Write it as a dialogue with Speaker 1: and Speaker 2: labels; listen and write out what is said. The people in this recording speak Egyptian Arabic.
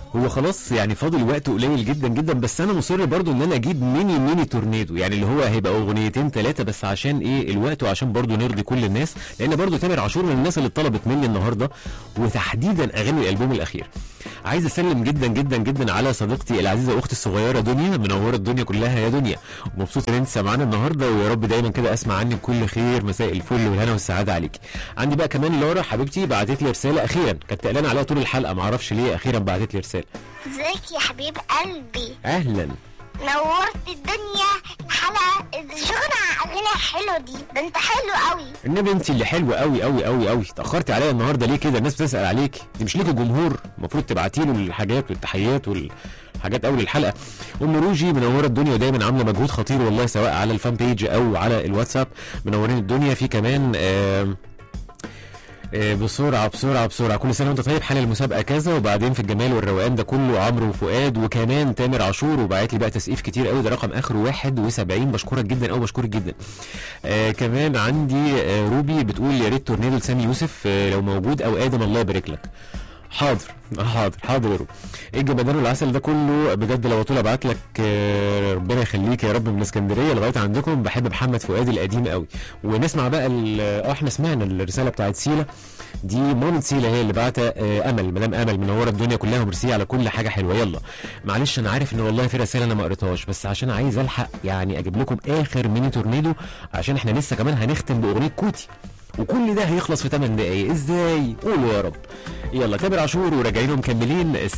Speaker 1: هو خلاص يعني فاضل وقت قليل جدا جدا بس انا مصر برضو ان انا اجيب ميني ميني تورنيدو يعني اللي هو هيبقى اغنيتين ثلاثه بس عشان ايه الوقت وعشان برضو نرضي كل الناس لان برضو تامر عاشور من الناس اللي طلبت مني النهارده وتحديدا اغاني الالبوم الاخير عايز اسلم جدا جدا جدا على صديقتي العزيزه اختي الصغيره دنيا منوره الدنيا كلها يا دنيا ومبسوط ان انت سامعانا النهارده ويا رب دايما كده اسمع عنك كل خير مساء الفل والهنا والسعاده عليك عندي بقى كمان لورا حبيبتي بعتت لي رساله اخيرا كانت قلقانه عليها طول الحلقه ما اعرفش ليه اخيرا بعتت لي رساله
Speaker 2: ازيك يا حبيب قلبي
Speaker 1: اهلا
Speaker 2: نورت الدنيا الحلقة الشغل علينا حلو دي ده انت حلو قوي
Speaker 1: النبي انت اللي حلوه قوي قوي قوي قوي اتاخرتي عليا النهارده ليه كده الناس بتسال عليك دي مش ليكي جمهور المفروض تبعتي له الحاجات والتحيات والحاجات اول الحلقه ام روجي منوره الدنيا ودايما عامله مجهود خطير والله سواء على الفان بيج او على الواتساب منورين الدنيا في كمان آه آه، بسرعة بسرعة بسرعة كل سنة وانت طيب حال المسابقة كذا وبعدين في الجمال والروقان ده كله عمرو وفؤاد وكمان تامر عاشور وبعت لي بقى تسقيف كتير قوي ده رقم اخره 71 بشكرك جدا او بشكرك جدا آه كمان عندي آه روبي بتقول يا ريت تورنيدو لسامي يوسف آه لو موجود او ادم الله يبارك لك حاضر آه، حاضر حاضر يا روبي ايه الجمدان والعسل ده كله بجد لو طول ابعت لك آه، ربنا يخليك يا رب من اسكندريه لغايه عندكم بحب محمد فؤاد القديم قوي ونسمع بقى ال- اه احنا سمعنا الرساله بتاعت سيلا دي مامة سيلا هي اللي بعت آه، امل مدام امل منوره الدنيا كلها وميرسي على كل حاجه حلوه يلا معلش انا عارف ان والله في رسائل انا ما قريتهاش بس عشان عايز الحق يعني اجيب لكم اخر ميني تورنيدو عشان احنا لسه كمان هنختم باغنيه كوتي وكل ده هيخلص في 8 دقايق ازاي قولوا يا رب يلا تامر عاشور وراجعين ومكملين الساعه